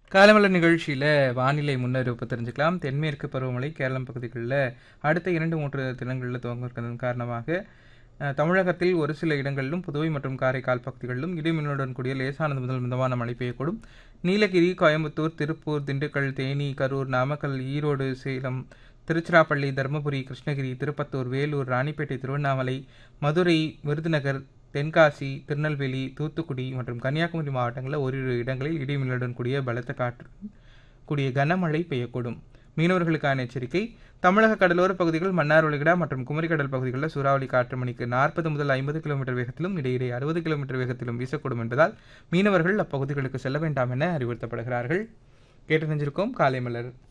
காலமலர் நிகழ்ச்சியில் வானிலை முன்னறிவிப்பு தெரிஞ்சுக்கலாம் தென்மேற்கு பருவமழை கேரளம் பகுதிகளில் அடுத்த இரண்டு மூன்று தினங்களில் துவங்க இருக்கிறதன் காரணமாக அஹ், தமிழகத்தில் ஒரு சில இடங்களிலும் புதுவை மற்றும் காரைக்கால் பகுதிகளிலும் இடிமின்னுடன் கூடிய லேசானது முதல் மிதமான மழை பெய்யக்கூடும் நீலகிரி கோயம்புத்தூர் திருப்பூர் திண்டுக்கல் தேனி கரூர் நாமக்கல் ஈரோடு சேலம் திருச்சிராப்பள்ளி தருமபுரி கிருஷ்ணகிரி திருப்பத்தூர் வேலூர் ராணிப்பேட்டை திருவண்ணாமலை மதுரை விருதுநகர் தென்காசி திருநெல்வேலி தூத்துக்குடி மற்றும் கன்னியாகுமரி மாவட்டங்களில் ஓரிரு இடங்களில் இடிமின்னலுடன் கூடிய பலத்த காற்று கூடிய கனமழை பெய்யக்கூடும் மீனவர்களுக்கான எச்சரிக்கை தமிழக கடலோர பகுதிகள் மன்னார் ஒலிகடா மற்றும் குமரிக்கடல் பகுதிகளில் சூறாவளி காற்று மணிக்கு நாற்பது முதல் ஐம்பது கிலோமீட்டர் வேகத்திலும் இடையிடையே அறுபது கிலோமீட்டர் வேகத்திலும் வீசக்கூடும் என்பதால் மீனவர்கள் அப்பகுதிகளுக்கு செல்ல வேண்டாம் என அறிவுறுத்தப்படுகிறார்கள் கேட்டு தெரிஞ்சிருக்கோம் காலை மலர்